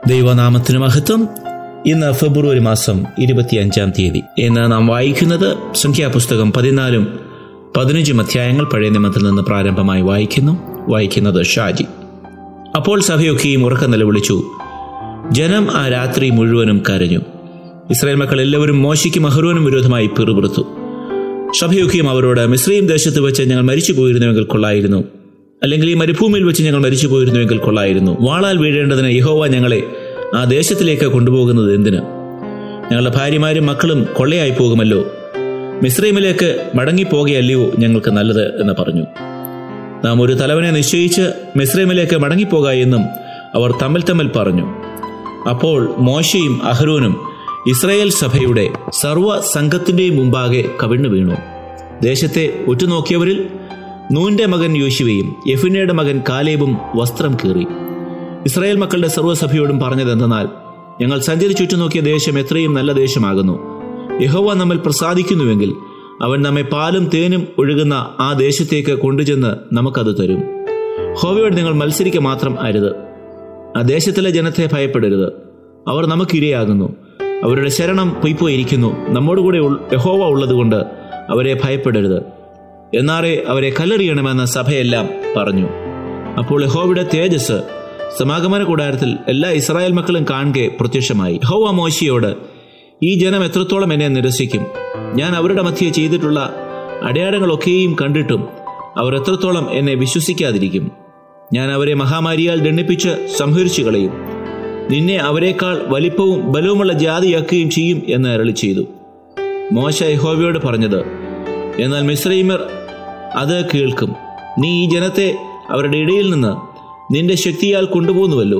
ദൈവനാമത്തിന് മഹത്വം ഇന്ന് ഫെബ്രുവരി മാസം ഇരുപത്തിയഞ്ചാം തീയതി ഇന്ന് നാം വായിക്കുന്നത് സംഖ്യാപുസ്തകം പതിനാലും പതിനഞ്ചും അധ്യായങ്ങൾ പഴയ നിയമത്തിൽ നിന്ന് പ്രാരംഭമായി വായിക്കുന്നു വായിക്കുന്നത് ഷാജി അപ്പോൾ സഭയൊക്കെയും ഉറക്കം നിലവിളിച്ചു ജനം ആ രാത്രി മുഴുവനും കരഞ്ഞു ഇസ്രായേൽ മക്കൾ എല്ലാവരും മോശയ്ക്കും അഹ്റോനും വിരോധമായി പിറുപിറുത്തു സഭയൊക്കെയും അവരോട് മിശ്രീം ദേശത്ത് വെച്ച് ഞങ്ങൾ മരിച്ചു പോയിരുന്നുവെങ്കിൽ കൊള്ളായിരുന്നു അല്ലെങ്കിൽ ഈ മരുഭൂമിയിൽ വെച്ച് ഞങ്ങൾ മരിച്ചു പോയിരുന്നുവെങ്കിൽ കൊള്ളായിരുന്നു വാളാൽ വീഴേണ്ടതിന് യഹോവ ഞങ്ങളെ ആ ദേശത്തിലേക്ക് കൊണ്ടുപോകുന്നത് എന്തിന് ഞങ്ങളുടെ ഭാര്യമാരും മക്കളും കൊള്ളയായി പോകുമല്ലോ മിശ്രീമിലേക്ക് മടങ്ങിപ്പോകുകയല്ലയോ ഞങ്ങൾക്ക് നല്ലത് എന്ന് പറഞ്ഞു നാം ഒരു തലവനെ നിശ്ചയിച്ച് മിശ്രീമിലേക്ക് മടങ്ങിപ്പോക എന്നും അവർ തമ്മിൽ തമ്മിൽ പറഞ്ഞു അപ്പോൾ മോശയും അഹ്റോനും ഇസ്രായേൽ സഭയുടെ സർവ സംഘത്തിന്റെയും മുമ്പാകെ കവിണ്ണു വീണു ദേശത്തെ ഉറ്റുനോക്കിയവരിൽ നൂന്റെ മകൻ യോശുവയും യഫുനയുടെ മകൻ കാലേബും വസ്ത്രം കീറി ഇസ്രായേൽ മക്കളുടെ സർവ്വസഭയോടും പറഞ്ഞതെന്തെന്നാൽ ഞങ്ങൾ സഞ്ചരിച്ചുറ്റു നോക്കിയ ദേശം എത്രയും നല്ല ദേശമാകുന്നു യഹോവ നമ്മിൽ പ്രസാദിക്കുന്നുവെങ്കിൽ അവൻ നമ്മെ പാലും തേനും ഒഴുകുന്ന ആ ദേശത്തേക്ക് കൊണ്ടുചെന്ന് നമുക്കത് തരും ഹോവയോട് നിങ്ങൾ മത്സരിക്ക മാത്രം അരുത് ആ ദേശത്തിലെ ജനത്തെ ഭയപ്പെടരുത് അവർ നമുക്കിരയാകുന്നു അവരുടെ ശരണം പൊയ്പോയിരിക്കുന്നു നമ്മോടുകൂടെ യഹോവ ഉള്ളതുകൊണ്ട് അവരെ ഭയപ്പെടരുത് എന്നാറേ അവരെ കല്ലെറിയണമെന്ന് സഭയെല്ലാം പറഞ്ഞു അപ്പോൾ യഹോവയുടെ തേജസ് സമാഗമന കൂടാരത്തിൽ എല്ലാ ഇസ്രായേൽ മക്കളും കാണുകെ പ്രത്യക്ഷമായി യഹോവ മോശിയോട് ഈ ജനം എത്രത്തോളം എന്നെ നിരസിക്കും ഞാൻ അവരുടെ മധ്യേ ചെയ്തിട്ടുള്ള അടയാളങ്ങളൊക്കെയും കണ്ടിട്ടും അവർ എത്രത്തോളം എന്നെ വിശ്വസിക്കാതിരിക്കും ഞാൻ അവരെ മഹാമാരിയാൽ ദണ്ഡിപ്പിച്ച് സംഹരിച്ചു കളയും നിന്നെ അവരെക്കാൾ വലിപ്പവും ബലവുമുള്ള ജാതിയാക്കുകയും ചെയ്യും എന്ന് അരളി ചെയ്തു മോശ യഹോവയോട് പറഞ്ഞത് എന്നാൽ മിശ്രൈമർ അത് കേൾക്കും നീ ഈ ജനത്തെ അവരുടെ ഇടയിൽ നിന്ന് നിന്റെ ശക്തിയാൽ കൊണ്ടുപോകുന്നുവല്ലോ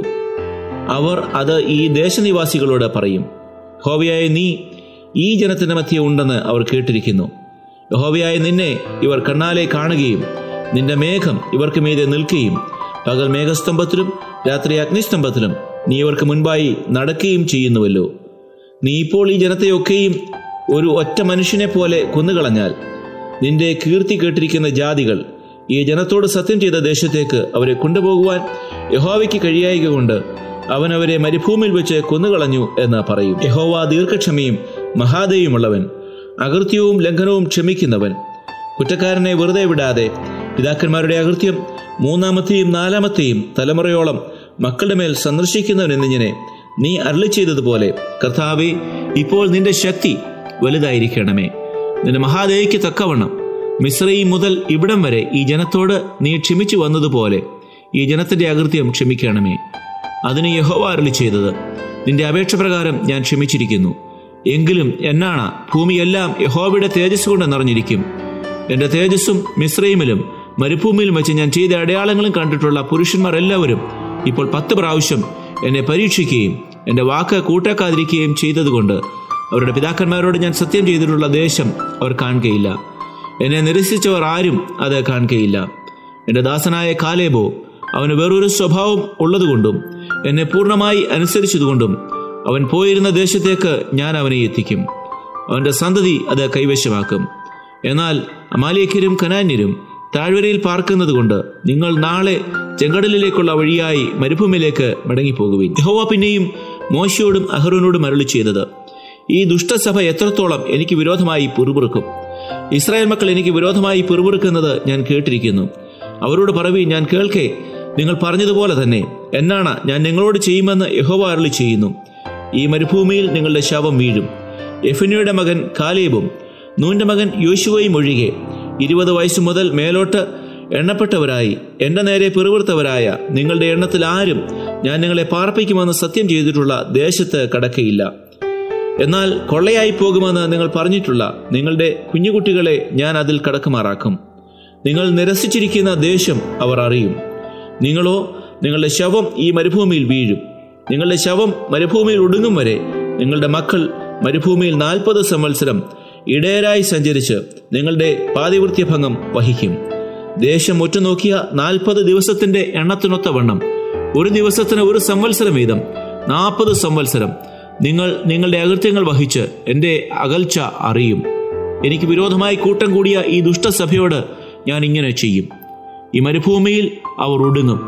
അവർ അത് ഈ ദേശനിവാസികളോട് പറയും ഹോവയായ നീ ഈ ജനത്തിന്റെ മധ്യ ഉണ്ടെന്ന് അവർ കേട്ടിരിക്കുന്നു യഹോവയായ നിന്നെ ഇവർ കണ്ണാലെ കാണുകയും നിന്റെ മേഘം ഇവർക്ക് മീതെ നിൽക്കുകയും പകൽ മേഘസ്തംഭത്തിലും രാത്രി അഗ്നിസ്തംഭത്തിലും നീ ഇവർക്ക് മുൻപായി നടക്കുകയും ചെയ്യുന്നുവല്ലോ നീ ഇപ്പോൾ ഈ ജനത്തെയൊക്കെയും ഒരു ഒറ്റ മനുഷ്യനെ പോലെ കൊന്നുകളഞ്ഞാൽ നിന്റെ കീർത്തി കേട്ടിരിക്കുന്ന ജാതികൾ ഈ ജനത്തോട് സത്യം ചെയ്ത ദേശത്തേക്ക് അവരെ കൊണ്ടുപോകുവാൻ യഹോവയ്ക്ക് കഴിയായിക കൊണ്ട് അവൻ അവരെ മരുഭൂമിയിൽ വെച്ച് കൊന്നുകളഞ്ഞു എന്ന് പറയും യഹോവ ദീർഘക്ഷമയും മഹാദയുമുള്ളവൻ അകൃത്യവും ലംഘനവും ക്ഷമിക്കുന്നവൻ കുറ്റക്കാരനെ വെറുതെ വിടാതെ പിതാക്കന്മാരുടെ അകൃത്യം മൂന്നാമത്തെയും നാലാമത്തെയും തലമുറയോളം മക്കളുടെ മേൽ സന്ദർശിക്കുന്നവൻ എന്നിങ്ങനെ നീ അരളി ചെയ്തതുപോലെ കർത്താവെ ഇപ്പോൾ നിന്റെ ശക്തി വലുതായിരിക്കണമേ നിന്റെ മഹാദേവിക്ക് തക്കവണ്ണം മിശ്രയും മുതൽ ഇവിടം വരെ ഈ ജനത്തോട് നീ ക്ഷമിച്ചു വന്നതുപോലെ ഈ ജനത്തിന്റെ അകൃത്യം ക്ഷമിക്കണമേ അതിന് യഹോവ അരളി ചെയ്തത് നിന്റെ അപേക്ഷ പ്രകാരം ഞാൻ ക്ഷമിച്ചിരിക്കുന്നു എങ്കിലും എന്നാണ് ഭൂമിയെല്ലാം യഹോവയുടെ തേജസ് കൊണ്ട് നിറഞ്ഞിരിക്കും എന്റെ തേജസ്സും മിശ്രയിമിലും മരുഭൂമിയിലും വെച്ച് ഞാൻ ചെയ്ത അടയാളങ്ങളും കണ്ടിട്ടുള്ള പുരുഷന്മാർ എല്ലാവരും ഇപ്പോൾ പത്ത് പ്രാവശ്യം എന്നെ പരീക്ഷിക്കുകയും എന്റെ വാക്ക് കൂട്ടാക്കാതിരിക്കുകയും ചെയ്തതുകൊണ്ട് അവരുടെ പിതാക്കന്മാരോട് ഞാൻ സത്യം ചെയ്തിട്ടുള്ള ദേശം അവർ കാണുകയില്ല എന്നെ നിരസിച്ചവർ ആരും അത് കാണുകയില്ല എന്റെ ദാസനായ കാലേബോ അവന് വേറൊരു സ്വഭാവം ഉള്ളതുകൊണ്ടും എന്നെ പൂർണ്ണമായി അനുസരിച്ചതുകൊണ്ടും അവൻ പോയിരുന്ന ദേശത്തേക്ക് ഞാൻ അവനെ എത്തിക്കും അവന്റെ സന്തതി അത് കൈവശമാക്കും എന്നാൽ അമാലേഖരും കനാന്യരും താഴ്വരയിൽ പാർക്കുന്നത് കൊണ്ട് നിങ്ങൾ നാളെ ചെങ്കടലിലേക്കുള്ള വഴിയായി മരുഭൂമിയിലേക്ക് മടങ്ങിപ്പോകുവിൻ യഹോവ പിന്നെയും മോശയോടും അഹ്റോനോടും അരളി ചെയ്തത് ഈ ദുഷ്ടസഭ എത്രത്തോളം എനിക്ക് വിരോധമായി പിറുപിറുക്കും ഇസ്രായേൽ മക്കൾ എനിക്ക് വിരോധമായി പിറുപിറുക്കുന്നത് ഞാൻ കേട്ടിരിക്കുന്നു അവരോട് പറവി ഞാൻ കേൾക്കേ നിങ്ങൾ പറഞ്ഞതുപോലെ തന്നെ എന്നാണ് ഞാൻ നിങ്ങളോട് ചെയ്യുമെന്ന് യഹോവ അരളി ചെയ്യുന്നു ഈ മരുഭൂമിയിൽ നിങ്ങളുടെ ശവം വീഴും എഫിനയുടെ മകൻ കാലേബും നൂന്റെ മകൻ യോശുവയും ഒഴികെ ഇരുപത് വയസ്സ് മുതൽ മേലോട്ട് എണ്ണപ്പെട്ടവരായി എന്റെ നേരെ പിറുവിർത്തവരായ നിങ്ങളുടെ എണ്ണത്തിൽ ആരും ഞാൻ നിങ്ങളെ പാർപ്പിക്കുമെന്ന് സത്യം ചെയ്തിട്ടുള്ള ദേശത്ത് കടക്കയില്ല എന്നാൽ കൊള്ളയായി പോകുമെന്ന് നിങ്ങൾ പറഞ്ഞിട്ടുള്ള നിങ്ങളുടെ കുഞ്ഞുകുട്ടികളെ ഞാൻ അതിൽ കടക്കുമാറാക്കും നിങ്ങൾ നിരസിച്ചിരിക്കുന്ന ദേശം അവർ അറിയും നിങ്ങളോ നിങ്ങളുടെ ശവം ഈ മരുഭൂമിയിൽ വീഴും നിങ്ങളുടെ ശവം മരുഭൂമിയിൽ ഒടുങ്ങും വരെ നിങ്ങളുടെ മക്കൾ മരുഭൂമിയിൽ നാൽപ്പത് സംവത്സരം ഇടയരായി സഞ്ചരിച്ച് നിങ്ങളുടെ പാതിവൃത്യഭംഗം വഹിക്കും ദേശം ഒറ്റുനോക്കിയ നാൽപ്പത് ദിവസത്തിന്റെ എണ്ണത്തിനൊത്ത വണ്ണം ഒരു ദിവസത്തിന് ഒരു സംവത്സരം വീതം നാൽപ്പത് സംവത്സരം നിങ്ങൾ നിങ്ങളുടെ അകൃത്യങ്ങൾ വഹിച്ച് എൻ്റെ അകൽച്ച അറിയും എനിക്ക് വിരോധമായി കൂട്ടം കൂടിയ ഈ ദുഷ്ടസഭയോട് ഞാൻ ഇങ്ങനെ ചെയ്യും ഈ മരുഭൂമിയിൽ അവർ ഒടുങ്ങും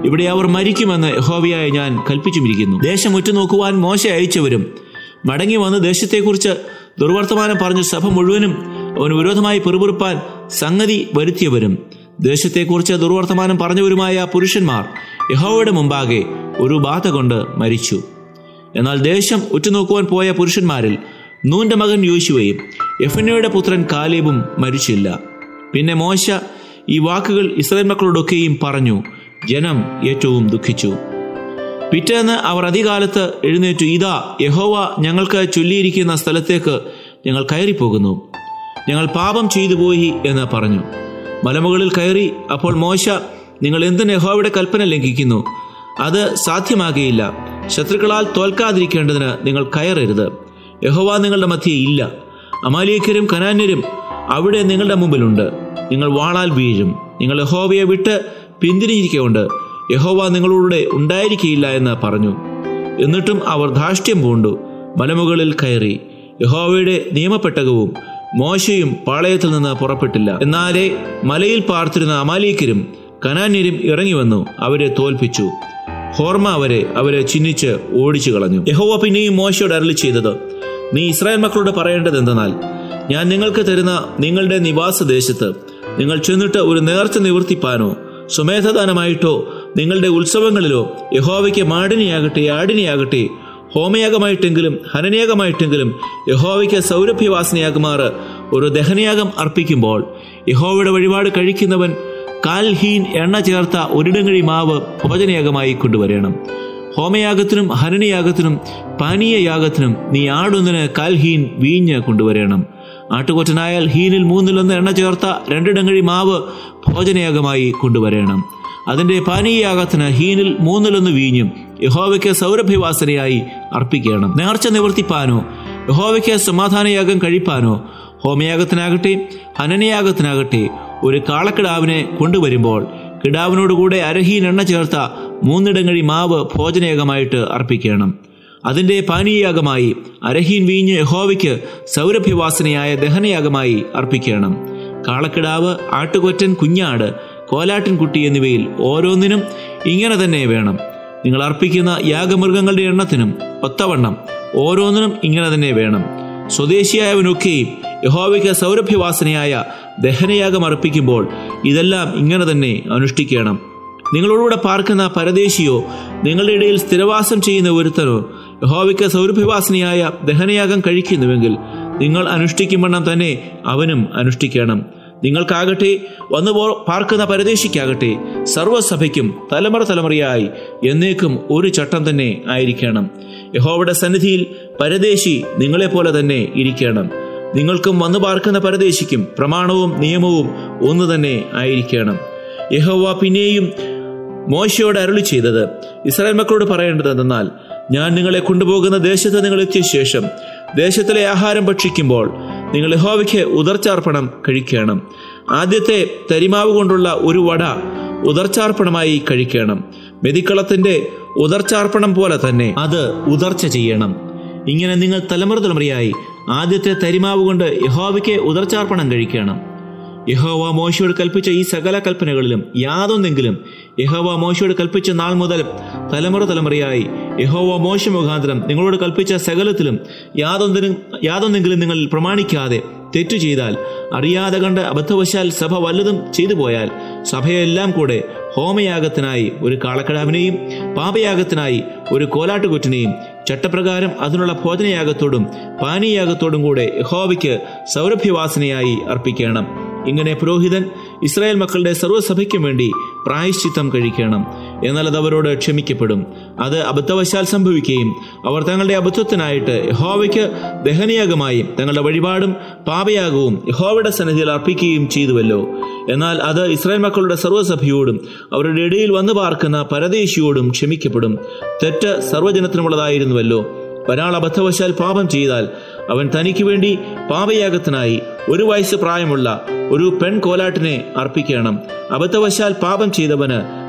ഇവിടെ അവർ മരിക്കുമെന്ന് യഹോവയായ ഞാൻ കൽപ്പിച്ചുമിരിക്കുന്നു ദേശം ഉറ്റുനോക്കുവാൻ മോശ അയച്ചവരും മടങ്ങി വന്ന് ദേശത്തെക്കുറിച്ച് ദുർവർത്തമാനം പറഞ്ഞ് സഭ മുഴുവനും അവന് വിരോധമായി പെറുപെറുപ്പാൻ സംഗതി വരുത്തിയവരും ദേശത്തെക്കുറിച്ച് ദുർവർത്തമാനം പറഞ്ഞവരുമായ പുരുഷന്മാർ യഹോവയുടെ മുമ്പാകെ ഒരു ബാധ കൊണ്ട് മരിച്ചു എന്നാൽ ദേശം ഉറ്റുനോക്കുവാൻ പോയ പുരുഷന്മാരിൽ നൂന്റെ മകൻ യോശുവയും യഫനയുടെ പുത്രൻ കാലേബും മരിച്ചില്ല പിന്നെ മോശ ഈ വാക്കുകൾ ഇസ്രായേൽ മക്കളോടൊക്കെയും പറഞ്ഞു ജനം ഏറ്റവും ദുഃഖിച്ചു പിറ്റേന്ന് അവർ അധികാലത്ത് എഴുന്നേറ്റു ഇതാ യഹോവ ഞങ്ങൾക്ക് ചൊല്ലിയിരിക്കുന്ന സ്ഥലത്തേക്ക് ഞങ്ങൾ കയറിപ്പോകുന്നു ഞങ്ങൾ പാപം ചെയ്തു പോയി എന്ന് പറഞ്ഞു മലമുകളിൽ കയറി അപ്പോൾ മോശ നിങ്ങൾ എന്തിന് യഹോവയുടെ കൽപ്പന ലംഘിക്കുന്നു അത് സാധ്യമാകുകയില്ല ശത്രുക്കളാൽ തോൽക്കാതിരിക്കേണ്ടതിന് നിങ്ങൾ കയറരുത് യഹോവ നിങ്ങളുടെ മധ്യേ ഇല്ല അമാലിയക്കരും കനാന്യരും അവിടെ നിങ്ങളുടെ മുമ്പിലുണ്ട് നിങ്ങൾ വാളാൽ വീഴും നിങ്ങൾ യഹോവയെ വിട്ട് പിന്തിരിഞ്ഞിരിക്കൊണ്ട് യഹോവ നിങ്ങളോട് ഉണ്ടായിരിക്കയില്ല എന്ന് പറഞ്ഞു എന്നിട്ടും അവർ ധാഷ്ട്യം പൂണ്ടു മലമുകളിൽ കയറി യഹോവയുടെ നിയമപ്പെട്ടകവും മോശയും പാളയത്തിൽ നിന്ന് പുറപ്പെട്ടില്ല എന്നാലേ മലയിൽ പാർത്തിരുന്ന അമാലീക്കരും കനാന്യരും ഇറങ്ങി വന്നു അവരെ തോൽപ്പിച്ചു ഹോർമ അവരെ അവരെ ചിഹ്നിച്ച് ഓടിച്ചു കളഞ്ഞു യഹോവ പിന്നെയും മോശയോട് അരളി ചെയ്തത് നീ ഇസ്രായേൽ മക്കളോട് പറയേണ്ടത് എന്തെന്നാൽ ഞാൻ നിങ്ങൾക്ക് തരുന്ന നിങ്ങളുടെ നിവാസദേശത്ത് നിങ്ങൾ ചെന്നിട്ട് ഒരു നേർച്ച നിവർത്തിപ്പാനോ സുമേധദാനമായിട്ടോ നിങ്ങളുടെ ഉത്സവങ്ങളിലോ യഹോവയ്ക്ക് മാടിനിയാകട്ടെ ആടിനിയാകട്ടെ ഹോമയാഗമായിട്ടെങ്കിലും ഹനനയാഗമായിട്ടെങ്കിലും യഹോവയ്ക്ക് സൗരഭ്യവാസനയാകുമാറ് ഒരു ദഹനയാഗം അർപ്പിക്കുമ്പോൾ യഹോവയുടെ വഴിപാട് കഴിക്കുന്നവൻ കാൽഹീൻ എണ്ണ ചേർത്ത ഒരിടങ്ങഴി മാവ് ഭോജനയാഗമായി കൊണ്ടുവരണം ഹോമയാഗത്തിനും ഹനനയാഗത്തിനും പാനീയയാഗത്തിനും നീ ആടൊന്നിന് കാൽഹീൻ വീഞ്ഞ് കൊണ്ടുവരണം ആട്ടുകൊറ്റനായാൽ ഹീനിൽ മൂന്നിലൊന്ന് എണ്ണ ചേർത്ത രണ്ടിടങ്ങഴി മാവ് ഭോജനയാഗമായി കൊണ്ടുവരണം അതിന്റെ പാനീയയാഗത്തിന് ഹീനിൽ മൂന്നിലൊന്ന് വീഞ്ഞും യഹോവയ്ക്ക് സൗരഭ്യവാസനയായി അർപ്പിക്കണം നേർച്ച നിവർത്തിപ്പാനോ യഹോവയ്ക്ക് സമാധാനയാഗം കഴിപ്പാനോ ഹോമയാഗത്തിനാകട്ടെ ഹനനയാഗത്തിനാകട്ടെ ഒരു കാളക്കിടാവിനെ കൊണ്ടുവരുമ്പോൾ കിടാവിനോടുകൂടെ അരഹീൻ എണ്ണ ചേർത്ത മൂന്നിടങ്ങഴി മാവ് ഭോജനയാഗമായിട്ട് അർപ്പിക്കണം അതിന്റെ പാനീയയാഗമായി അരഹീൻ വീഞ്ഞ് യഹോവയ്ക്ക് സൗരഭ്യവാസനയായ ദഹനയാഗമായി അർപ്പിക്കണം കാളക്കിടാവ് ആട്ടുകൊറ്റൻ കുഞ്ഞാട് കോലാട്ടിൻകുട്ടി എന്നിവയിൽ ഓരോന്നിനും ഇങ്ങനെ തന്നെ വേണം നിങ്ങൾ അർപ്പിക്കുന്ന യാഗമൃഗങ്ങളുടെ എണ്ണത്തിനും ഒത്തവണ്ണം ഓരോന്നിനും ഇങ്ങനെ തന്നെ വേണം സ്വദേശിയായവനൊക്കെയും യഹോവയ്ക്ക് സൗരഭ്യവാസനയായ ദഹനയാഗം അർപ്പിക്കുമ്പോൾ ഇതെല്ലാം ഇങ്ങനെ തന്നെ അനുഷ്ഠിക്കണം നിങ്ങളോടുകൂടെ പാർക്കുന്ന പരദേശിയോ നിങ്ങളുടെ ഇടയിൽ സ്ഥിരവാസം ചെയ്യുന്ന ഒരുത്തനോ യഹോവയ്ക്ക് സൗരഭ്യവാസനയായ ദഹനയാഗം കഴിക്കുന്നുവെങ്കിൽ നിങ്ങൾ അനുഷ്ഠിക്കുമെണ്ണം തന്നെ അവനും അനുഷ്ഠിക്കണം നിങ്ങൾക്കാകട്ടെ വന്നു പോ- പാർക്കുന്ന പരദേശിക്കാകട്ടെ സർവ്വസഭയ്ക്കും തലമുറ തലമുറയായി എന്നേക്കും ഒരു ചട്ടം തന്നെ ആയിരിക്കണം യഹോവയുടെ സന്നിധിയിൽ പരദേശി നിങ്ങളെപ്പോലെ തന്നെ ഇരിക്കണം നിങ്ങൾക്കും വന്നു പാർക്കുന്ന പരദേശിക്കും പ്രമാണവും നിയമവും ഒന്നു തന്നെ ആയിരിക്കണം യഹോവ പിന്നെയും മോശയോട് അരുളി ചെയ്തത് ഇസ്രായേൽ മക്കളോട് പറയേണ്ടത് എന്തെന്നാൽ ഞാൻ നിങ്ങളെ കൊണ്ടുപോകുന്ന ദേശത്ത് നിങ്ങൾ എത്തിയ ശേഷം ദേശത്തിലെ ആഹാരം ഭക്ഷിക്കുമ്പോൾ നിങ്ങൾ യഹോവയ്ക്ക് ഉദർച്ചാർപ്പണം കഴിക്കണം ആദ്യത്തെ തരിമാവ് കൊണ്ടുള്ള ഒരു വട ഉദർച്ചാർപ്പണമായി കഴിക്കണം മെതിക്കളത്തിന്റെ ഉദർച്ചാർപ്പണം പോലെ തന്നെ അത് ഉദർച്ച ചെയ്യണം ഇങ്ങനെ നിങ്ങൾ തലമുറ തലമുറയായി ആദ്യത്തെ തരിമാവ് കൊണ്ട് യഹോവയ്ക്ക് ഉദർച്ചാർപ്പണം കഴിക്കണം യഹോവ മോശയോട് കൽപ്പിച്ച ഈ സകല കൽപ്പനകളിലും യാതൊന്നെങ്കിലും യഹോവ മോശയോട് കൽപ്പിച്ച നാൾ മുതൽ തലമുറ തലമുറയായി യഹോവ മോശ മുഖാന്തരം നിങ്ങളോട് കൽപ്പിച്ച സകലത്തിലും യാതൊന്നിനും യാതൊന്നെങ്കിലും നിങ്ങൾ പ്രമാണിക്കാതെ തെറ്റു ചെയ്താൽ അറിയാതെ കണ്ട് അബദ്ധവശാൽ സഭ വല്ലതും ചെയ്തു പോയാൽ സഭയെല്ലാം കൂടെ ഹോമയാഗത്തിനായി ഒരു കാളക്കടാവിനെയും പാപയാഗത്തിനായി ഒരു കോലാട്ടുകൊറ്റിനെയും ചട്ടപ്രകാരം അതിനുള്ള ഭോജനയാഗത്തോടും പാനീയാഗത്തോടും കൂടെ യഹോവയ്ക്ക് സൗരഭ്യവാസനയായി അർപ്പിക്കണം ഇങ്ങനെ പുരോഹിതൻ ഇസ്രായേൽ മക്കളുടെ സർവ്വസഭയ്ക്കും വേണ്ടി പ്രായശ്ചിത്തം കഴിക്കണം എന്നാൽ അത് അവരോട് ക്ഷമിക്കപ്പെടും അത് അബദ്ധവശാൽ സംഭവിക്കുകയും അവർ തങ്ങളുടെ അബദ്ധത്തിനായിട്ട് യഹോവയ്ക്ക് ദഹനയാഗമായും തങ്ങളുടെ വഴിപാടും പാപയാഗവും യഹോവയുടെ സന്നിധിയിൽ അർപ്പിക്കുകയും ചെയ്തുവല്ലോ എന്നാൽ അത് ഇസ്രായേൽ മക്കളുടെ സർവ്വസഭയോടും അവരുടെ ഇടയിൽ വന്നു പാർക്കുന്ന പരദേശിയോടും ക്ഷമിക്കപ്പെടും തെറ്റ് സർവ്വജനത്തിനുമുള്ളതായിരുന്നുവല്ലോ ഒരാൾ അബദ്ധവശാൽ പാപം ചെയ്താൽ അവൻ തനിക്ക് വേണ്ടി പാപയാഗത്തിനായി ഒരു വയസ്സ് പ്രായമുള്ള ഒരു പെൺ കോലാട്ടിനെ അർപ്പിക്കണം അബദ്ധവശാൽ പാപം ചെയ്തവന്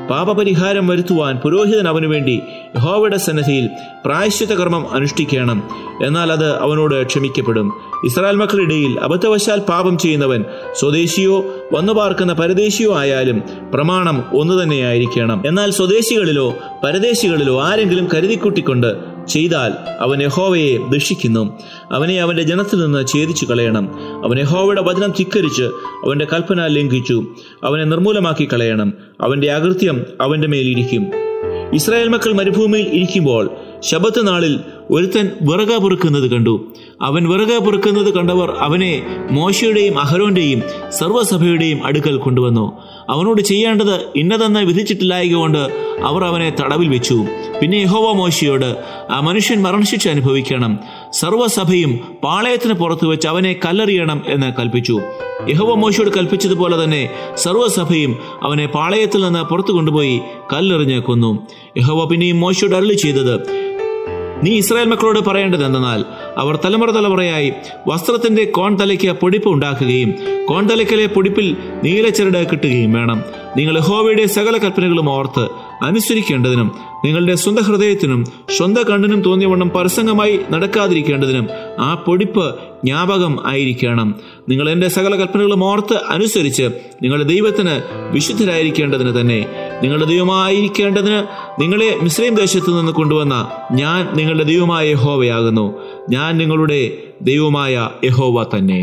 പാപപരിഹാരം വരുത്തുവാൻ പുരോഹിതൻ അവനു വേണ്ടി യഹോവയുടെ സന്നദ്ധിയിൽ പ്രായശ്ചിത്ത കർമ്മം അനുഷ്ഠിക്കണം എന്നാൽ അത് അവനോട് ക്ഷമിക്കപ്പെടും ഇസ്രായേൽ മക്കളിടയിൽ അബദ്ധവശാൽ പാപം ചെയ്യുന്നവൻ സ്വദേശിയോ വന്നു പാർക്കുന്ന പരദേശിയോ ആയാലും പ്രമാണം ഒന്നു തന്നെയായിരിക്കണം എന്നാൽ സ്വദേശികളിലോ പരദേശികളിലോ ആരെങ്കിലും കരുതിക്കൂട്ടിക്കൊണ്ട് ചെയ്താൽ അവൻ യഹോവയെ ദുഷിക്കുന്നു അവനെ അവന്റെ ജനത്തിൽ നിന്ന് ഛേദിച്ചു കളയണം അവൻ യഹോവയുടെ വചനം ധിക്കരിച്ച് അവന്റെ കൽപ്പന ലംഘിച്ചു അവനെ നിർമൂലമാക്കി കളയണം അവന്റെ അകൃത്യം അവന്റെ മേലിരിക്കും ഇസ്രായേൽ മക്കൾ മരുഭൂമിയിൽ ഇരിക്കുമ്പോൾ ശബത്ത് നാളിൽ ഒരുത്തൻ വിറക പൊറുക്കുന്നത് കണ്ടു അവൻ വിറക പൊറുക്കുന്നത് കണ്ടവർ അവനെ മോശയുടെയും അഹരോന്റെയും സർവ്വസഭയുടെയും അടുക്കൽ കൊണ്ടുവന്നു അവനോട് ചെയ്യേണ്ടത് ഇന്നതെന്ന് വിധിച്ചിട്ടില്ലായകൊണ്ട് അവർ അവനെ തടവിൽ വെച്ചു പിന്നെ യഹോവ മോശയോട് ആ മനുഷ്യൻ മരണശിക്ഷ അനുഭവിക്കണം സർവ്വസഭയും പാളയത്തിന് പുറത്തു വെച്ച് അവനെ കല്ലെറിയണം എന്ന് കൽപ്പിച്ചു യഹോവ മോശയോട് കൽപ്പിച്ചതുപോലെ തന്നെ സർവ്വസഭയും അവനെ പാളയത്തിൽ നിന്ന് പുറത്തു കൊണ്ടുപോയി കല്ലെറിഞ്ഞ് കൊന്നു യഹോവ പിന്നെയും മോശയോട് അരളി ചെയ്തത് നീ ഇസ്രായേൽ മക്കളോട് പറയേണ്ടത് എന്തെന്നാൽ അവർ തലമുറ തലമുറയായി വസ്ത്രത്തിന്റെ കോൺതലയ്ക്ക് പൊടിപ്പ് ഉണ്ടാക്കുകയും കോൺതലയ്ക്കലെ പൊടിപ്പിൽ നീലച്ചരട് കിട്ടുകയും വേണം നിങ്ങൾ യഹോവയുടെ സകല കൽപ്പനകളും ഓർത്ത് അനുസരിക്കേണ്ടതിനും നിങ്ങളുടെ സ്വന്തം ഹൃദയത്തിനും സ്വന്തം കണ്ണിനും തോന്നിയവണ്ണം പരസംഗമായി നടക്കാതിരിക്കേണ്ടതിനും ആ പൊടിപ്പ് ജ്ഞാപകം ആയിരിക്കണം നിങ്ങൾ എൻ്റെ സകല കൽപ്പനകളും ഓർത്ത് അനുസരിച്ച് നിങ്ങളുടെ ദൈവത്തിന് വിശുദ്ധരായിരിക്കേണ്ടതിന് തന്നെ നിങ്ങളുടെ ദൈവമായിരിക്കേണ്ടതിന് നിങ്ങളെ മിശ്രയും ദേശത്തു നിന്ന് കൊണ്ടുവന്ന ഞാൻ നിങ്ങളുടെ ദൈവമായ യഹോവയാകുന്നു ഞാൻ നിങ്ങളുടെ ദൈവമായ യഹോവ തന്നെ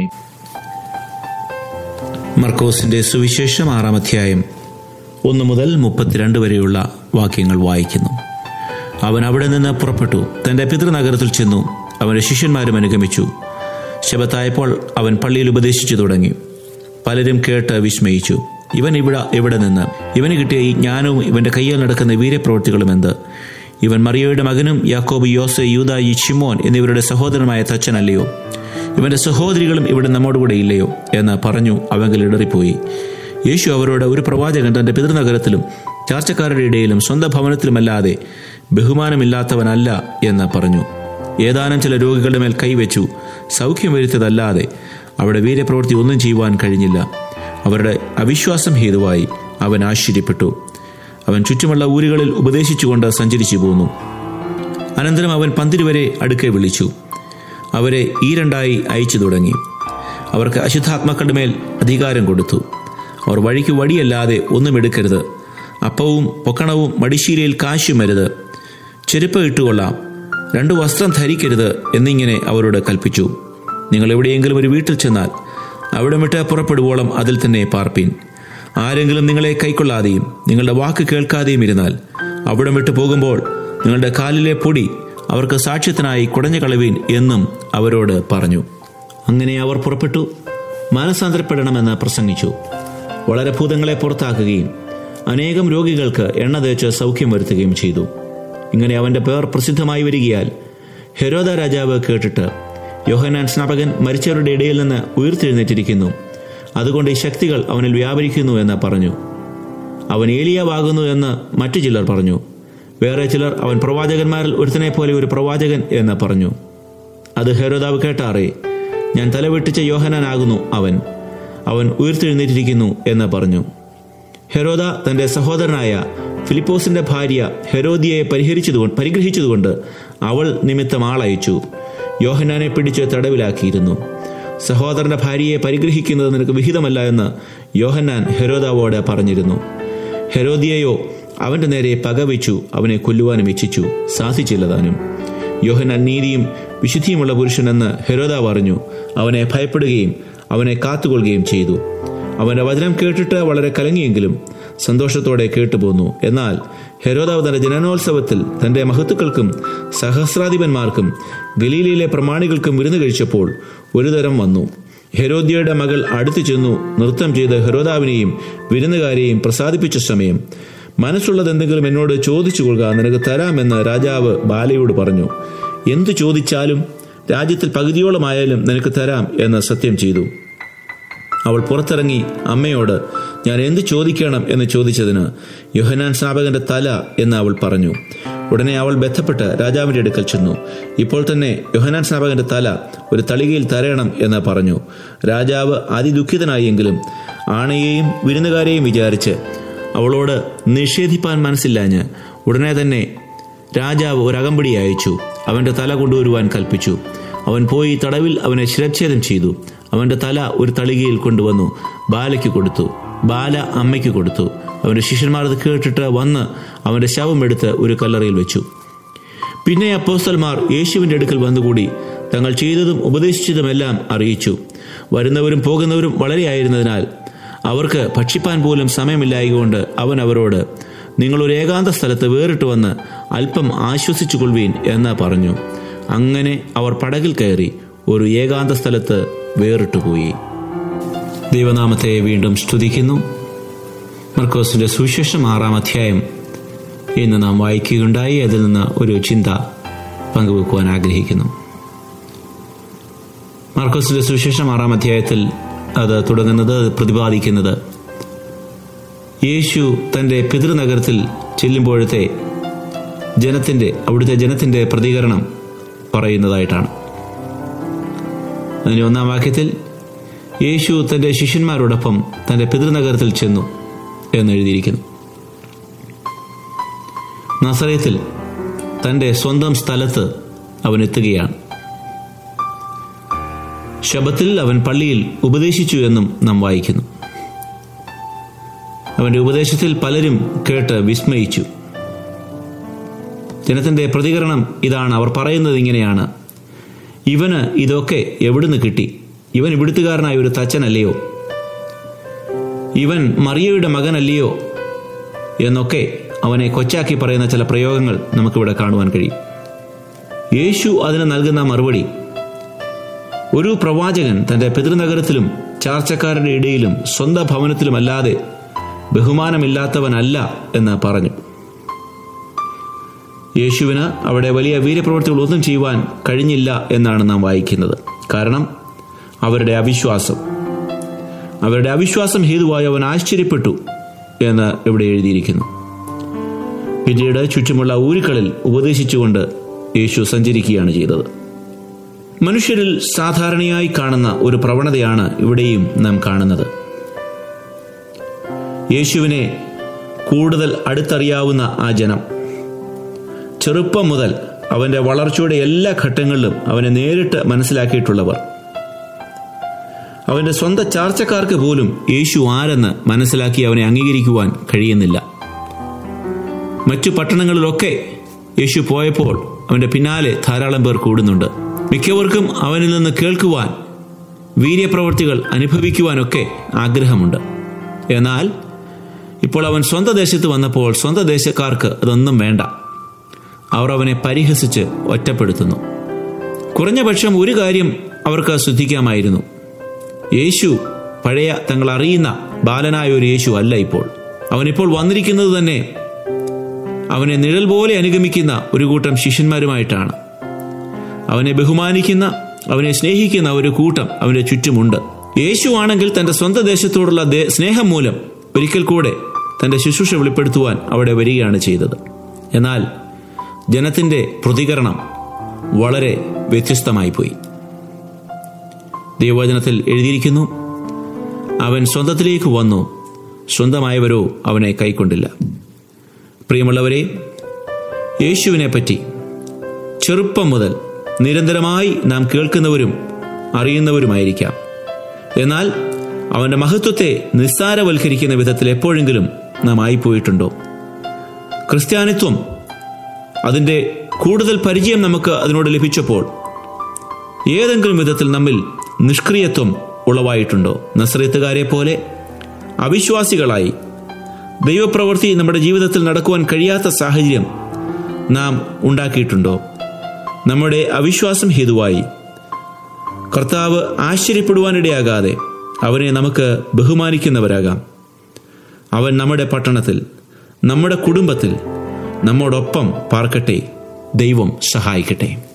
മർക്കോസിന്റെ സുവിശേഷം ആറാം അധ്യായം ഒന്ന് മുതൽ മുപ്പത്തിരണ്ട് വരെയുള്ള വാക്യങ്ങൾ വായിക്കുന്നു അവൻ അവിടെ നിന്ന് പുറപ്പെട്ടു തന്റെ പിതൃനഗരത്തിൽ ചെന്നു അവന്റെ ശിഷ്യന്മാരും അനുഗമിച്ചു ശബത്തായപ്പോൾ അവൻ പള്ളിയിൽ ഉപദേശിച്ചു തുടങ്ങി പലരും കേട്ട് വിസ്മയിച്ചു ഇവൻ ഇവിടെ ഇവിടെ നിന്ന് ഇവന് കിട്ടിയ ഈ ജ്ഞാനവും ഇവന്റെ കയ്യിൽ നടക്കുന്ന വീര്യപ്രവൃത്തികളും എന്ത് ഇവൻ മറിയയുടെ മകനും യാക്കോബ് യോസെ യൂത ഈ ഷിമോൻ എന്നിവരുടെ സഹോദരനായ തച്ചനല്ലയോ ഇവന്റെ സഹോദരികളും ഇവിടെ നമ്മോടുകൂടെ ഇല്ലയോ എന്ന് പറഞ്ഞു അവങ്കിൽ ഇടറിപ്പോയി യേശു അവരോട് ഒരു പ്രവാചകൻ തന്റെ പിതൃനഗരത്തിലും ചാർച്ചക്കാരുടെ ഇടയിലും സ്വന്തം ഭവനത്തിലുമല്ലാതെ ബഹുമാനമില്ലാത്തവനല്ല എന്ന് പറഞ്ഞു ഏതാനും ചില രോഗികളുടെ മേൽ കൈവച്ചു സൗഖ്യം വരുത്തിയതല്ലാതെ അവിടെ വീര്യപ്രവൃത്തി ഒന്നും ചെയ്യുവാൻ കഴിഞ്ഞില്ല അവരുടെ അവിശ്വാസം ഹേതുവായി അവൻ ആശ്ചര്യപ്പെട്ടു അവൻ ചുറ്റുമുള്ള ഊരുകളിൽ ഉപദേശിച്ചുകൊണ്ട് സഞ്ചരിച്ചു പോന്നു അനന്തരം അവൻ പന്തിരുവരെ അടുക്കെ വിളിച്ചു അവരെ ഈ രണ്ടായി അയച്ചു തുടങ്ങി അവർക്ക് അശുദ്ധാത്മാക്കളുടെ മേൽ അധികാരം കൊടുത്തു അവർ വഴിക്ക് വടിയല്ലാതെ ഒന്നും എടുക്കരുത് അപ്പവും പൊക്കണവും മടിശീലയിൽ കാശുമരുത് ചെരുപ്പ് ഇട്ടുകൊള്ളാം രണ്ടു വസ്ത്രം ധരിക്കരുത് എന്നിങ്ങനെ അവരോട് കൽപ്പിച്ചു നിങ്ങൾ എവിടെയെങ്കിലും ഒരു വീട്ടിൽ ചെന്നാൽ അവിടെ വിട്ട് പുറപ്പെടുവോളം അതിൽ തന്നെ പാർപ്പീൻ ആരെങ്കിലും നിങ്ങളെ കൈക്കൊള്ളാതെയും നിങ്ങളുടെ വാക്ക് കേൾക്കാതെയും ഇരുന്നാൽ അവിടെ വിട്ട് പോകുമ്പോൾ നിങ്ങളുടെ കാലിലെ പൊടി അവർക്ക് സാക്ഷ്യത്തിനായി കുടഞ്ഞു കളവീൻ എന്നും അവരോട് പറഞ്ഞു അങ്ങനെ അവർ പുറപ്പെട്ടു മാനസാന്തരപ്പെടണമെന്ന് പ്രസംഗിച്ചു വളരെ ഭൂതങ്ങളെ പുറത്താക്കുകയും അനേകം രോഗികൾക്ക് എണ്ണ തേച്ച് സൗഖ്യം വരുത്തുകയും ചെയ്തു ഇങ്ങനെ അവന്റെ പേർ പ്രസിദ്ധമായി വരികയാൽ ഹെരോദ രാജാവ് കേട്ടിട്ട് യോഹനാൻ സ്നാപകൻ മരിച്ചവരുടെ ഇടയിൽ നിന്ന് ഉയർത്തെഴുന്നേറ്റിരിക്കുന്നു അതുകൊണ്ട് ഈ ശക്തികൾ അവനിൽ വ്യാപരിക്കുന്നു എന്ന് പറഞ്ഞു അവൻ ഏലിയാവാകുന്നു എന്ന് മറ്റു ചിലർ പറഞ്ഞു വേറെ ചിലർ അവൻ പ്രവാചകന്മാരിൽ ഒരുത്തനെ പോലെ ഒരു പ്രവാചകൻ എന്ന് പറഞ്ഞു അത് ഹെരോദാവ് കേട്ടാറേ ഞാൻ തലവെട്ടിച്ച യോഹനാനാകുന്നു അവൻ അവൻ ഉയർത്തെഴുന്നേറ്റിരിക്കുന്നു എന്ന് പറഞ്ഞു ഹെരോദ തന്റെ സഹോദരനായ ഫിലിപ്പോസിന്റെ ഭാര്യ ഹെരോദിയയെ പരിഹരിച്ചതുകൊണ്ട് പരിഗ്രഹിച്ചതുകൊണ്ട് അവൾ നിമിത്തം ആളയച്ചു യോഹനാനെ പിടിച്ച് തടവിലാക്കിയിരുന്നു സഹോദരന്റെ ഭാര്യയെ പരിഗ്രഹിക്കുന്നത് നിനക്ക് വിഹിതമല്ല എന്ന് യോഹന്നാൻ ഹെരോദാവോട് പറഞ്ഞിരുന്നു ഹെരോദിയയോ അവന്റെ നേരെ പകവെച്ചു അവനെ കൊല്ലുവാനും ഇച്ഛിച്ചു സാധിച്ചില്ല താനും യോഹന്നാൻ നീതിയും വിശുദ്ധിയുമുള്ള പുരുഷനെന്ന് ഹെരോദാവ് അറിഞ്ഞു അവനെ ഭയപ്പെടുകയും അവനെ കാത്തുകൊള്ളുകയും ചെയ്തു അവന്റെ വചനം കേട്ടിട്ട് വളരെ കലങ്ങിയെങ്കിലും സന്തോഷത്തോടെ കേട്ടുപോന്നു എന്നാൽ ഹെരോദാവ് തന്റെ ജനനോത്സവത്തിൽ തന്റെ മഹത്തുക്കൾക്കും സഹസ്രാധിപന്മാർക്കും ഗലീലയിലെ പ്രമാണികൾക്കും വിരുന്ന് കഴിച്ചപ്പോൾ ഒരുതരം വന്നു ഹെരോദ്യയുടെ മകൾ അടുത്തു ചെന്നു നൃത്തം ചെയ്ത് ഹെരോദാവിനെയും വിരുന്നുകാരെയും പ്രസാദിപ്പിച്ച സമയം മനസ്സുള്ളത് എന്തെങ്കിലും എന്നോട് ചോദിച്ചു കൊള്ളുക നിനക്ക് തരാമെന്ന് രാജാവ് ബാലയോട് പറഞ്ഞു എന്തു ചോദിച്ചാലും രാജ്യത്തിൽ പകുതിയോളമായാലും നിനക്ക് തരാം എന്ന് സത്യം ചെയ്തു അവൾ പുറത്തിറങ്ങി അമ്മയോട് ഞാൻ എന്ത് ചോദിക്കണം എന്ന് ചോദിച്ചതിന് യോഹനാൻ സ്നാപകന്റെ തല എന്ന് അവൾ പറഞ്ഞു ഉടനെ അവൾ ബന്ധപ്പെട്ട് രാജാവിന്റെ അടുക്കൽ ചെന്നു ഇപ്പോൾ തന്നെ യോഹനാൻ സ്നാപകന്റെ തല ഒരു തളികയിൽ തരയണം എന്ന് പറഞ്ഞു രാജാവ് അതിദുഃഖിതനായെങ്കിലും ആണയെയും വിരുന്നുകാരെയും വിചാരിച്ച് അവളോട് നിഷേധിപ്പാൻ മനസ്സില്ലാഞ്ഞ് ഉടനെ തന്നെ രാജാവ് ഒരു അകമ്പടി അയച്ചു അവന്റെ തല കൊണ്ടുവരുവാൻ കൽപ്പിച്ചു അവൻ പോയി തടവിൽ അവനെ ശിരച്ഛേദം ചെയ്തു അവന്റെ തല ഒരു തളികയിൽ കൊണ്ടുവന്നു ബാലയ്ക്ക് കൊടുത്തു ബാല അമ്മയ്ക്ക് കൊടുത്തു അവന്റെ ശിഷ്യന്മാർ അത് കേട്ടിട്ട് വന്ന് അവന്റെ ശവമെടുത്ത് ഒരു കല്ലറയിൽ വെച്ചു പിന്നെ അപ്പോസ്തൽമാർ യേശുവിന്റെ അടുക്കൽ വന്നുകൂടി തങ്ങൾ ചെയ്തതും ഉപദേശിച്ചതുമെല്ലാം അറിയിച്ചു വരുന്നവരും പോകുന്നവരും വളരെയായിരുന്നതിനാൽ അവർക്ക് ഭക്ഷിപ്പാൻ പോലും സമയമില്ലായകൊണ്ട് അവൻ അവരോട് നിങ്ങൾ ഒരു ഏകാന്ത സ്ഥലത്ത് വേറിട്ട് വന്ന് അല്പം ആശ്വസിച്ചു കൊള്ളുവീൻ എന്ന് പറഞ്ഞു അങ്ങനെ അവർ പടകിൽ കയറി ഒരു ഏകാന്ത സ്ഥലത്ത് വേറിട്ടുപോയി ദൈവനാമത്തെ വീണ്ടും സ്തുതിക്കുന്നു മർക്കോസിന്റെ സുവിശേഷം ആറാം അധ്യായം ഇന്ന് നാം വായിക്കുകയുണ്ടായി അതിൽ നിന്ന് ഒരു ചിന്ത പങ്കുവെക്കുവാൻ ആഗ്രഹിക്കുന്നു മാർക്കോസിന്റെ സുവിശേഷം ആറാം അധ്യായത്തിൽ അത് തുടങ്ങുന്നത് അത് പ്രതിപാദിക്കുന്നത് യേശു തൻ്റെ പിതൃനഗരത്തിൽ ചെല്ലുമ്പോഴത്തെ ജനത്തിൻ്റെ അവിടുത്തെ ജനത്തിൻ്റെ പ്രതികരണം പറയുന്നതായിട്ടാണ് അതിന് ഒന്നാം വാക്യത്തിൽ യേശു തൻ്റെ ശിഷ്യന്മാരോടൊപ്പം തൻ്റെ പിതൃനഗരത്തിൽ ചെന്നു എന്നെഴുതിയിരിക്കുന്നു നസറയത്തിൽ തൻ്റെ സ്വന്തം സ്ഥലത്ത് അവൻ എത്തുകയാണ് ശബത്തിൽ അവൻ പള്ളിയിൽ ഉപദേശിച്ചു എന്നും നാം വായിക്കുന്നു അവന്റെ ഉപദേശത്തിൽ പലരും കേട്ട് വിസ്മയിച്ചു ജനത്തിന്റെ പ്രതികരണം ഇതാണ് അവർ പറയുന്നത് ഇങ്ങനെയാണ് ഇവന് ഇതൊക്കെ എവിടുന്ന് കിട്ടി ഇവൻ ഇവിടുത്തുകാരനായ ഒരു തച്ചനല്ലയോ ഇവൻ മറിയയുടെ മകനല്ലയോ എന്നൊക്കെ അവനെ കൊച്ചാക്കി പറയുന്ന ചില പ്രയോഗങ്ങൾ നമുക്കിവിടെ കാണുവാൻ കഴിയും യേശു അതിന് നൽകുന്ന മറുപടി ഒരു പ്രവാചകൻ തന്റെ പിതൃനഗരത്തിലും ചാർച്ചക്കാരുടെ ഇടയിലും സ്വന്തം ഭവനത്തിലുമല്ലാതെ ബഹുമാനമില്ലാത്തവനല്ല എന്ന് പറഞ്ഞു യേശുവിന് അവിടെ വലിയ വീരപ്രവർത്തികൾ ഒന്നും ചെയ്യുവാൻ കഴിഞ്ഞില്ല എന്നാണ് നാം വായിക്കുന്നത് കാരണം അവരുടെ അവിശ്വാസം അവരുടെ അവിശ്വാസം ഹേതുവായി അവൻ ആശ്ചര്യപ്പെട്ടു എന്ന് ഇവിടെ എഴുതിയിരിക്കുന്നു പിന്നീട് ചുറ്റുമുള്ള ഊരുക്കളിൽ ഉപദേശിച്ചുകൊണ്ട് യേശു സഞ്ചരിക്കുകയാണ് ചെയ്തത് മനുഷ്യരിൽ സാധാരണയായി കാണുന്ന ഒരു പ്രവണതയാണ് ഇവിടെയും നാം കാണുന്നത് യേശുവിനെ കൂടുതൽ അടുത്തറിയാവുന്ന ആ ജനം ചെറുപ്പം മുതൽ അവന്റെ വളർച്ചയുടെ എല്ലാ ഘട്ടങ്ങളിലും അവനെ നേരിട്ട് മനസ്സിലാക്കിയിട്ടുള്ളവർ അവന്റെ സ്വന്തം ചാർച്ചക്കാർക്ക് പോലും യേശു ആരെന്ന് മനസ്സിലാക്കി അവനെ അംഗീകരിക്കുവാൻ കഴിയുന്നില്ല മറ്റു പട്ടണങ്ങളിലൊക്കെ യേശു പോയപ്പോൾ അവന്റെ പിന്നാലെ ധാരാളം പേർ കൂടുന്നുണ്ട് മിക്കവർക്കും അവനിൽ നിന്ന് കേൾക്കുവാൻ വീര്യപ്രവർത്തികൾ അനുഭവിക്കുവാനൊക്കെ ആഗ്രഹമുണ്ട് എന്നാൽ ഇപ്പോൾ അവൻ സ്വന്തം ദേശത്ത് വന്നപ്പോൾ സ്വന്തം ദേശക്കാർക്ക് അതൊന്നും വേണ്ട അവർ അവനെ പരിഹസിച്ച് ഒറ്റപ്പെടുത്തുന്നു കുറഞ്ഞ പക്ഷം ഒരു കാര്യം അവർക്ക് ശ്രദ്ധിക്കാമായിരുന്നു യേശു പഴയ തങ്ങൾ അറിയുന്ന ബാലനായ ഒരു യേശു അല്ല ഇപ്പോൾ അവനിപ്പോൾ വന്നിരിക്കുന്നത് തന്നെ അവനെ നിഴൽ പോലെ അനുഗമിക്കുന്ന ഒരു കൂട്ടം ശിഷ്യന്മാരുമായിട്ടാണ് അവനെ ബഹുമാനിക്കുന്ന അവനെ സ്നേഹിക്കുന്ന ഒരു കൂട്ടം അവന്റെ ചുറ്റുമുണ്ട് യേശു ആണെങ്കിൽ തന്റെ സ്വന്തം ദേശത്തോടുള്ള സ്നേഹം മൂലം ഒരിക്കൽ കൂടെ തന്റെ ശുശ്രൂഷ വെളിപ്പെടുത്തുവാൻ അവിടെ വരികയാണ് ചെയ്തത് എന്നാൽ ജനത്തിന്റെ പ്രതികരണം വളരെ വ്യത്യസ്തമായി പോയി ദൈവവചനത്തിൽ എഴുതിയിരിക്കുന്നു അവൻ സ്വന്തത്തിലേക്ക് വന്നു സ്വന്തമായവരോ അവനെ കൈക്കൊണ്ടില്ല പ്രിയമുള്ളവരെ യേശുവിനെ പറ്റി ചെറുപ്പം മുതൽ നിരന്തരമായി നാം കേൾക്കുന്നവരും അറിയുന്നവരുമായിരിക്കാം എന്നാൽ അവന്റെ മഹത്വത്തെ നിസ്സാരവൽക്കരിക്കുന്ന വിധത്തിൽ എപ്പോഴെങ്കിലും നാം ആയിപ്പോയിട്ടുണ്ടോ ക്രിസ്ത്യാനിത്വം അതിൻ്റെ കൂടുതൽ പരിചയം നമുക്ക് അതിനോട് ലഭിച്ചപ്പോൾ ഏതെങ്കിലും വിധത്തിൽ നമ്മിൽ നിഷ്ക്രിയത്വം ഉളവായിട്ടുണ്ടോ നസ്രയത്തുകാരെ പോലെ അവിശ്വാസികളായി ദൈവപ്രവൃത്തി നമ്മുടെ ജീവിതത്തിൽ നടക്കുവാൻ കഴിയാത്ത സാഹചര്യം നാം ഉണ്ടാക്കിയിട്ടുണ്ടോ നമ്മുടെ അവിശ്വാസം ഹേതുവായി കർത്താവ് ആശ്ചര്യപ്പെടുവാനിടയാകാതെ അവനെ നമുക്ക് ബഹുമാനിക്കുന്നവരാകാം അവൻ നമ്മുടെ പട്ടണത്തിൽ നമ്മുടെ കുടുംബത്തിൽ നമ്മോടൊപ്പം പാർക്കട്ടെ ദൈവം സഹായിക്കട്ടെ